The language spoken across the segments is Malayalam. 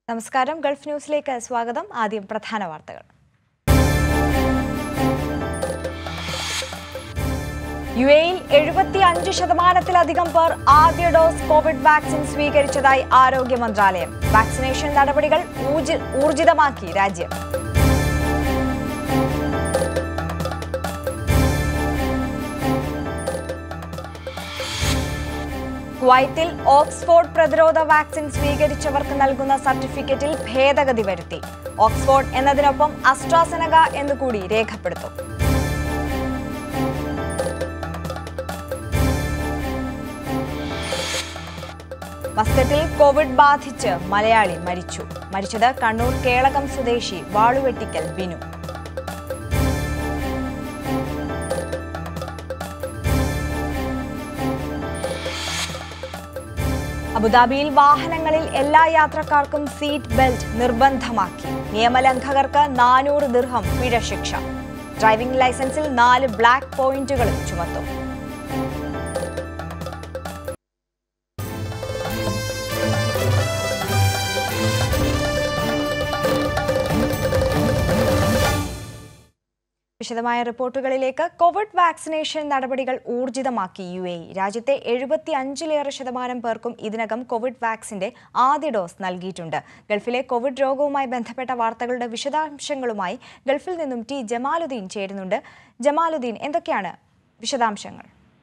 നമസ്കാരം ഗൾഫ് ന്യൂസിലേക്ക് സ്വാഗതം ആദ്യം പ്രധാന വാർത്തകൾ യു എയിൽ എഴുപത്തി അഞ്ച് ശതമാനത്തിലധികം പേർ ആദ്യ ഡോസ് കോവിഡ് വാക്സിൻ സ്വീകരിച്ചതായി ആരോഗ്യ മന്ത്രാലയം വാക്സിനേഷൻ നടപടികൾ ഊർജി- ഊർജിതമാക്കി രാജ്യം കുവൈത്തിൽ ഓക്സ്ഫോർഡ് പ്രതിരോധ വാക്സിൻ സ്വീകരിച്ചവർക്ക് നൽകുന്ന സർട്ടിഫിക്കറ്റിൽ ഭേദഗതി വരുത്തി ഓക്സ്ഫോർഡ് എന്നതിനൊപ്പം അസ്ട്രാസെനക എന്നുകൂടി രേഖപ്പെടുത്തും മസ്കറ്റിൽ കോവിഡ് ബാധിച്ച് മലയാളി മരിച്ചു മരിച്ചത് കണ്ണൂർ കേളകം സ്വദേശി വാളുവെട്ടിക്കൽ ബിനു അബുദാബിയിൽ വാഹനങ്ങളിൽ എല്ലാ യാത്രക്കാർക്കും സീറ്റ് ബെൽറ്റ് നിർബന്ധമാക്കി നിയമലംഘകർക്ക് നാനൂറ് ദിർഹം പിഴ ശിക്ഷ ഡ്രൈവിംഗ് ലൈസൻസിൽ നാല് ബ്ലാക്ക് പോയിന്റുകളും ചുമത്തും വിശദമായ റിപ്പോർട്ടുകളിലേക്ക് കോവിഡ് വാക്സിനേഷൻ നടപടികൾ ഊർജിതമാക്കി യു എ ഇ. രാജ്യത്തെ എഴുപത്തി അഞ്ചിലേറെ ശതമാനം പേർക്കും ഇതിനകം കോവിഡ് വാക്സിന്റെ ആദ്യ ഡോസ് നൽകിയിട്ടുണ്ട് ഗൾഫിലെ കോവിഡ് രോഗവുമായി ബന്ധപ്പെട്ട വാർത്തകളുടെ വിശദാംശങ്ങളുമായി ഗൾഫിൽ നിന്നും ടി ജമാലുദ്ദീൻ ചേരുന്നുണ്ട് ജമാലുദ്ദീൻ എന്തൊക്കെയാണ് വിശദാംശങ്ങൾ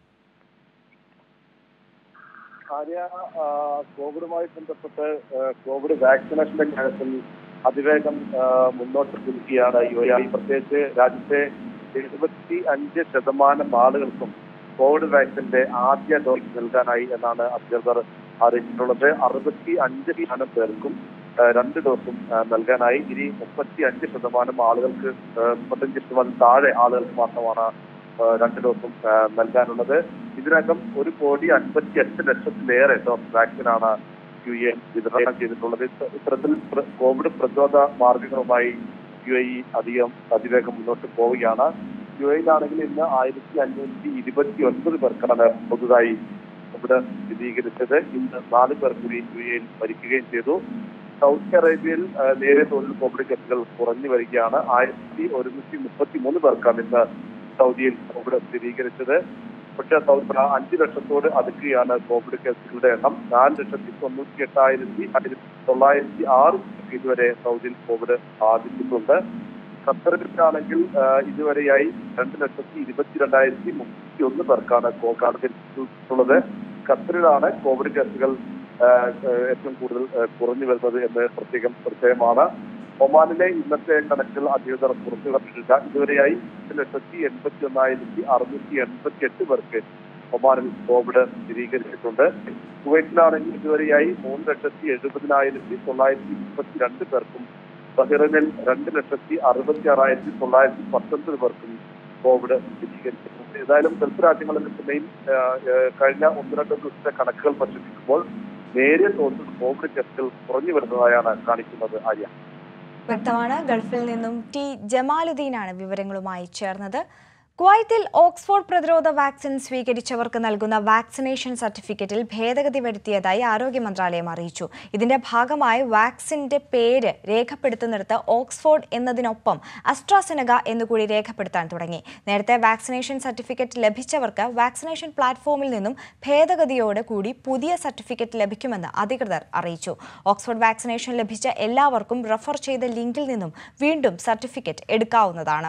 ആര്യ ആ, കോവിഡുമായി ബന്ധപ്പെട്ട് ആ, കോവിഡ് വാക്സിനേഷന്റെ കാര്യത്തിൽ അതിവേഗം ആ, മുന്നോട്ട് കുതിക്കുകയാണ് യു എ ഇ. പ്രത്യേകിച്ച് രാജ്യത്തെ എഴുപത്തി അഞ്ച് ശതമാനം ആളുകൾക്കും കോവിഡ് വാക്സിന്റെ ആദ്യ ഡോസ് നൽകാനായി എന്നാണ് അധികൃതർ അറിയിച്ചിട്ടുള്ളത് അറുപത്തി അഞ്ച് ശതമാനം പേർക്കും ആ, രണ്ട് ഡോസും ആ, നൽകാനായി ഇനി മുപ്പത്തി അഞ്ച് ശതമാനം ആളുകൾക്ക് ആ, മുപ്പത്തഞ്ച് ശതമാനം താഴെ ആളുകൾക്ക് മാത്രമാണ് ആ, രണ്ട് ഡോസും ആ, നൽകാനുള്ളത് ഇതിനകം ഒരു കോടി അൻപത്തി എട്ട് ലക്ഷത്തിലേറെ ഡോസ് വാക്സിനാണ് യു എ വിതരണം ചെയ്തിട്ടുള്ളത് ഇത്ത- ഇത്തരത്തിൽ പ്ര- കോവിഡ് പ്രതിരോധ മാർഗങ്ങളുമായി യു എ ഇ അധികം അതിവേഗം മുന്നോട്ട് പോവുകയാണ് യു എയിലാണെങ്കിൽ ഇന്ന് ആയിരത്തി അഞ്ഞൂറ്റി ഇരുപത്തി ഒൻപത് പേർക്കാണ് പുതുതായി കോവിഡ് സ്ഥിരീകരിച്ചത് ഇന്ന് നാല് പേർ കൂടി യു എയിൽ മരിക്കുകയും ചെയ്തു സൗദി അറേബ്യയിൽ ആ, നേരിയ തോതിൽ കോവിഡ് കേസുകൾ കുറഞ്ഞു വരികയാണ് ആയിരത്തി ഒരുന്നൂറ്റി മുപ്പത്തി മൂന്ന് പേർക്കാണ് ഇന്ന് സൗദിയിൽ കോവിഡ് സ്ഥിരീകരിച്ചത് പക്ഷേ സൗദി അഞ്ച് ലക്ഷത്തോട് അടുക്കുകയാണ് കോവിഡ് കേസുകളുടെ എണ്ണം നാല് ലക്ഷത്തി തൊണ്ണൂറ്റി എട്ടായിരത്തി ആയിരത്തി തൊള്ളായിരത്തി ആറ് പേർക്ക് ഇതുവരെ സൗദിയിൽ കോവിഡ് ബാധിച്ചിട്ടുണ്ട് ഖത്തറിലാണെങ്കിൽ ആ, ഇതുവരെയായി രണ്ട് ലക്ഷത്തി ഇരുപത്തിരണ്ടായിരത്തി മുപ്പത്തി ഒന്ന് പേർക്കാണ് കോവിഡ് ബാധിച്ചിട്ടുള്ളത് ഖത്തറിലാണ് കോവിഡ് കേസുകൾ ആ, ആ, ഏറ്റവും കൂടുതൽ ആ, കുറഞ്ഞു വരുന്നത് എന്ന് പ്രത്യേകം പ്രത്യേകമാണ് ഒമാനിലെ ഇന്നത്തെ കണക്കുകൾ അധികൃതർ പുറത്തുവിട്ടിട്ടില്ല ഇതുവരെയായി രണ്ട് ലക്ഷത്തി എൺപത്തി ഒന്നായിരത്തി അറുന്നൂറ്റി എൺപത്തി എട്ട് പേർക്ക് ഒമാനിൽ കോവിഡ് സ്ഥിരീകരിച്ചിട്ടുണ്ട് കുവൈറ്റിലാണെങ്കിൽ ഇതുവരെയായി മൂന്ന് ലക്ഷത്തി എഴുപതിനായിരത്തി തൊള്ളായിരത്തി മുപ്പത്തി രണ്ട് പേർക്കും ബഹ്റൈനിൽ രണ്ട് ലക്ഷത്തി അറുപത്തി ആറായിരത്തി തൊള്ളായിരത്തി പത്തൊൻപത് പേർക്കും കോവിഡ് സ്ഥിരീകരിച്ചിട്ടുണ്ട് ഏതായാലും ഗൾഫ് രാജ്യങ്ങളിൽ തന്നെയും ആ, ആ, കഴിഞ്ഞ ഒന്ന് രണ്ട് ദിവസത്തെ കണക്കുകൾ പരിശോധിക്കുമ്പോൾ നേരിയ തോതിൽ കോവിഡ് കേസുകൾ കുറഞ്ഞു വരുന്നതായാണ് കാണിക്കുന്നത് ആര്യ വ്യക്തമാണ് ഗൾഫിൽ നിന്നും ടി ജമാലുദ്ദീനാണ് വിവരങ്ങളുമായി ചേർന്നത് കുവൈത്തിൽ ഓക്സ്ഫോർഡ് പ്രതിരോധ വാക്സിൻ സ്വീകരിച്ചവർക്ക് നൽകുന്ന വാക്സിനേഷൻ സർട്ടിഫിക്കറ്റിൽ ഭേദഗതി വരുത്തിയതായി ആരോഗ്യ മന്ത്രാലയം അറിയിച്ചു ഇതിന്റെ ഭാഗമായി വാക്സിന്റെ പേര് രേഖപ്പെടുത്തുന്നിടത്ത് ഓക്സ്ഫോർഡ് എന്നതിനൊപ്പം അസ്ട്രാസെനക എന്നുകൂടി രേഖപ്പെടുത്താൻ തുടങ്ങി നേരത്തെ വാക്സിനേഷൻ സർട്ടിഫിക്കറ്റ് ലഭിച്ചവർക്ക് വാക്സിനേഷൻ പ്ലാറ്റ്ഫോമിൽ നിന്നും ഭേദഗതിയോട് കൂടി പുതിയ സർട്ടിഫിക്കറ്റ് ലഭിക്കുമെന്ന് അധികൃതർ അറിയിച്ചു ഓക്സ്ഫോർഡ് വാക്സിനേഷൻ ലഭിച്ച എല്ലാവർക്കും റഫർ ചെയ്ത ലിങ്കിൽ നിന്നും വീണ്ടും സർട്ടിഫിക്കറ്റ് എടുക്കാവുന്നതാണ്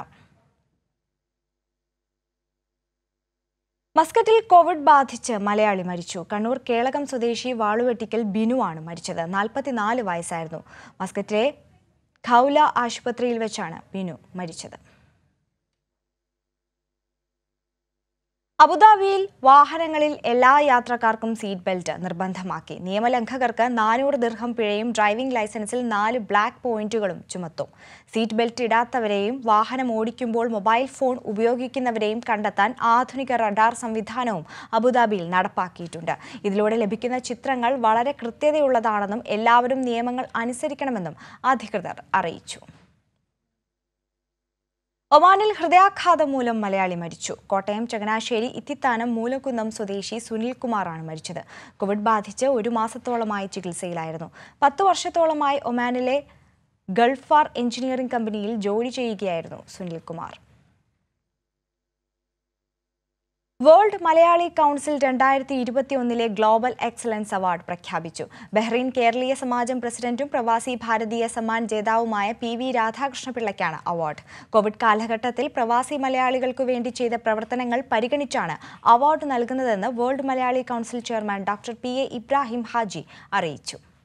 മസ്കറ്റിൽ കോവിഡ് ബാധിച്ച് മലയാളി മരിച്ചു കണ്ണൂർ കേളകം സ്വദേശി വാളുവെട്ടിക്കൽ ബിനുവാണ് മരിച്ചത് നാൽപ്പത്തിനാല് വയസ്സായിരുന്നു മസ്കറ്റിലെ ഖൗല ആശുപത്രിയിൽ വെച്ചാണ് ബിനു മരിച്ചത് അബുദാബിയിൽ വാഹനങ്ങളിൽ എല്ലാ യാത്രക്കാർക്കും സീറ്റ് ബെൽറ്റ് നിർബന്ധമാക്കി നിയമലംഘകർക്ക് നാനൂറ് ദിർഹം പിഴയും ഡ്രൈവിംഗ് ലൈസൻസിൽ നാല് ബ്ലാക്ക് പോയിന്റുകളും ചുമത്തും സീറ്റ് ബെൽറ്റ് ഇടാത്തവരെയും വാഹനം ഓടിക്കുമ്പോൾ മൊബൈൽ ഫോൺ ഉപയോഗിക്കുന്നവരെയും കണ്ടെത്താൻ ആധുനിക റഡാർ സംവിധാനവും അബുദാബിയിൽ നടപ്പാക്കിയിട്ടുണ്ട് ഇതിലൂടെ ലഭിക്കുന്ന ചിത്രങ്ങൾ വളരെ കൃത്യതയുള്ളതാണെന്നും എല്ലാവരും നിയമങ്ങൾ അനുസരിക്കണമെന്നും അധികൃതർ അറിയിച്ചു ഒമാനിൽ ഹൃദയാഘാതം മൂലം മലയാളി മരിച്ചു കോട്ടയം ചങ്ങനാശ്ശേരി ഇത്തിത്താനം മൂലക്കുന്നം സ്വദേശി സുനിൽ കുമാറാണ് മരിച്ചത് കോവിഡ് ബാധിച്ച് ഒരു മാസത്തോളമായി ചികിത്സയിലായിരുന്നു പത്ത് വർഷത്തോളമായി ഒമാനിലെ ഗൾഫാർ എഞ്ചിനീയറിംഗ് കമ്പനിയിൽ ജോലി ചെയ്യുകയായിരുന്നു സുനിൽ കുമാർ വേൾഡ് മലയാളി കൗൺസിൽ രണ്ടായിരത്തി ഇരുപത്തിയൊന്നിലെ ഗ്ലോബൽ എക്സലൻസ് അവാർഡ് പ്രഖ്യാപിച്ചു ബഹ്റൈൻ കേരളീയ സമാജം പ്രസിഡന്റും പ്രവാസി ഭാരതീയ സമ്മാൻ ജേതാവുമായ പി വി രാധാകൃഷ്ണപിള്ളയ്ക്കാണ് അവാർഡ് കോവിഡ് കാലഘട്ടത്തിൽ പ്രവാസി മലയാളികൾക്കു വേണ്ടി ചെയ്ത പ്രവർത്തനങ്ങൾ പരിഗണിച്ചാണ് അവാർഡ് നൽകുന്നതെന്ന് world Malayali council chairman doctor P A Ibrahim Haji അറിയിച്ചു